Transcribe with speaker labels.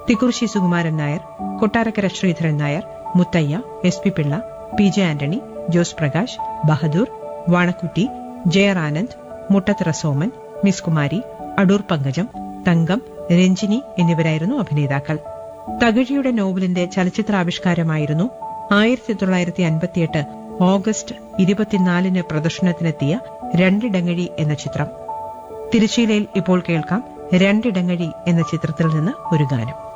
Speaker 1: Thikkurissy Sukumaran Nair Kottarakkara Sreedharan Nair Muthaiah S P Pillai P J Antony Jose Prakash Bahadur Vanakkutty ജയർ Anand Muttathara Soman miss Kumari Adoor Pankajam Thankam Ranjini എന്നിവരായിരുന്നു അഭിനേതാക്കൾ തകഴിയുടെ നോവലിന്റെ ചലച്ചിത്രാവിഷ്കാരമായിരുന്നു ആയിരത്തി തൊള്ളായിരത്തി അൻപത്തിയെട്ട് ഓഗസ്റ്റ് ഇരുപത്തിനാലിന് പ്രദർശനത്തിനെത്തിയ രണ്ടിടങ്ങഴി എന്ന ചിത്രം തിരുച്ചിയിലയിൽ ഇപ്പോൾ കേൾക്കാം രണ്ടിടങ്ങഴി എന്ന ചിത്രത്തിൽ നിന്ന് ഒരു ഗാനം